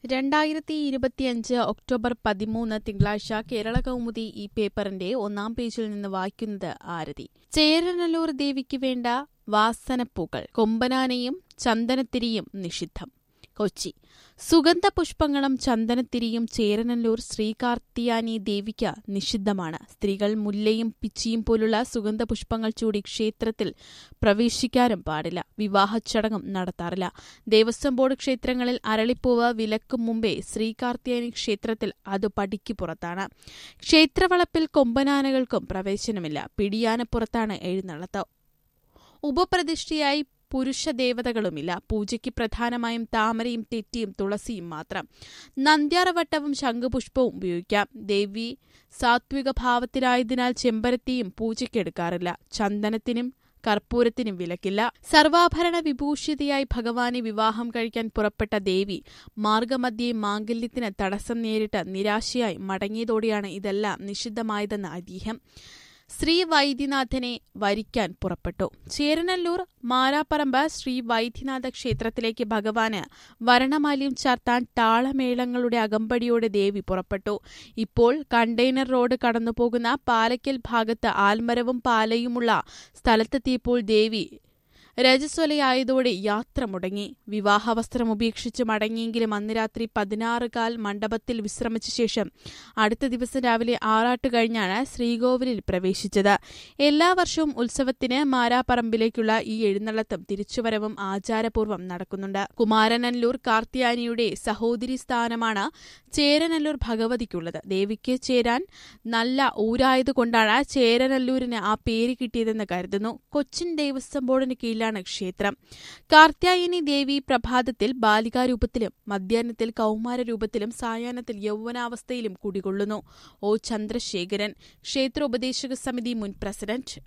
രണ്ടായിരത്തി ഇരുപത്തിയഞ്ച് ഒക്ടോബർ പതിമൂന്ന് തിങ്കളാഴ്ച കേരള കൗമുദി ഈ പേപ്പറിന്റെ ഒന്നാം പേജിൽ നിന്ന് വായിക്കുന്നത് ആരതി ചേരനല്ലൂർ ദേവിക്ക് വേണ്ട വാസനപ്പൂക്കൾ കൊമ്പനാനയും ചന്ദനത്തിരിയും നിഷിദ്ധം കൊച്ചി സുഗന്ധ പുഷ്പങ്ങളും ചന്ദനത്തിരിയും ചേരനല്ലൂർ ശ്രീകാർത്തിയാനി ദേവിക്ക് നിഷിദ്ധമാണ് സ്ത്രീകൾ മുല്ലയും പിച്ചിയും പോലുള്ള സുഗന്ധ പുഷ്പങ്ങൾ ചൂടി ക്ഷേത്രത്തിൽ പ്രവേശിക്കാനും പാടില്ല വിവാഹ ചടങ്ങും നടത്താറില്ല ദേവസ്വം ബോർഡ് ക്ഷേത്രങ്ങളിൽ അരളിപ്പൂവ് വിലക്കും മുമ്പേ ശ്രീകാർത്തിയാനി ക്ഷേത്രത്തിൽ അത് പടിക്ക് പുറത്താണ് ക്ഷേത്രവളപ്പിൽ കൊമ്പനാനകൾക്കും പ്രവേശനമില്ല പിടിയാനപ്പുറത്താണ് എഴുന്നള്ളത്ത് ഉപപ്രതിഷ്ഠയായി പുരുഷദേവതകളുമില്ല പൂജയ്ക്ക് പ്രധാനമായും താമരയും തെറ്റിയും തുളസിയും മാത്രം നന്ദ്യാറവട്ടവും ശംഖുപുഷ്പവും ഉപയോഗിക്കാം ദേവി സാത്വിക ഭാവത്തിലായതിനാൽ ചെമ്പരത്തിയും പൂജയ്ക്കെടുക്കാറില്ല ചന്ദനത്തിനും കർപ്പൂരത്തിനും വിലക്കില്ല സർവാഭരണ വിഭൂഷിതയായി ഭഗവാനെ വിവാഹം കഴിക്കാൻ പുറപ്പെട്ട ദേവി മാർഗമധ്യേ മാംഗല്യത്തിന് തടസ്സം നേരിട്ട് നിരാശയായി മടങ്ങിയതോടെയാണ് ഇതെല്ലാം നിഷിദ്ധമായതെന്ന് ഐതിഹ്യം ശ്രീ വൈദ്യനാഥനെ വരിക്കാൻ പുറപ്പെട്ടു ചേരനല്ലൂർ മാരാപ്പറമ്പ് ശ്രീ വൈദ്യനാഥ ക്ഷേത്രത്തിലേക്ക് ഭഗവാന് വരണമാല്യം ചാർത്താൻ താളമേളങ്ങളുടെ അകമ്പടിയോടെ ദേവി പുറപ്പെട്ടു ഇപ്പോൾ കണ്ടെയ്നർ റോഡ് കടന്നുപോകുന്ന പാലക്കൽ ഭാഗത്ത് ആൽമരവും പാലയുമുള്ള സ്ഥലത്തെത്തിയപ്പോൾ ദേവി രജസ്വലയായതോടെ യാത്ര മുടങ്ങി വിവാഹവസ്ത്രം ഉപേക്ഷിച്ച് മടങ്ങിയെങ്കിലും അന്ന് രാത്രി പതിനാറ് കാൽ മണ്ഡപത്തിൽ വിശ്രമിച്ച ശേഷം അടുത്ത ദിവസം രാവിലെ ആറാട്ട് കഴിഞ്ഞാണ് ശ്രീകോവിലിൽ പ്രവേശിച്ചത് എല്ലാ വർഷവും ഉത്സവത്തിന് മാരാപ്പറമ്പിലേക്കുള്ള ഈ എഴുന്നള്ളത്തും തിരിച്ചുവരവും ആചാരപൂർവ്വം നടക്കുന്നുണ്ട് കുമാരനല്ലൂർ കാർത്തിയാനിയുടെ സഹോദരി സ്ഥാനമാണ് ചേരനല്ലൂർ ഭഗവതിക്കുള്ളത് ദേവിക്ക് ചേരാൻ നല്ല ഊരായതുകൊണ്ടാണ് ചേരനല്ലൂരിന് ആ പേര് കിട്ടിയതെന്ന് കരുതുന്നു കൊച്ചിൻ ദേവസ്വം ബോർഡിന് കീഴിലാണ് ക്ഷേത്രം കാർത്യായനി ദേവി പ്രഭാതത്തിൽ ബാലികാരൂപത്തിലും മധ്യാഹ്നത്തിൽ കൗമാരരൂപത്തിലും സായാഹ്നത്തിൽ യൗവനാവസ്ഥയിലും കുടികൊള്ളുന്നു ഒ ചന്ദ്രശേഖരൻ ക്ഷേത്ര ഉപദേശക സമിതി മുൻ പ്രസിഡന്റ്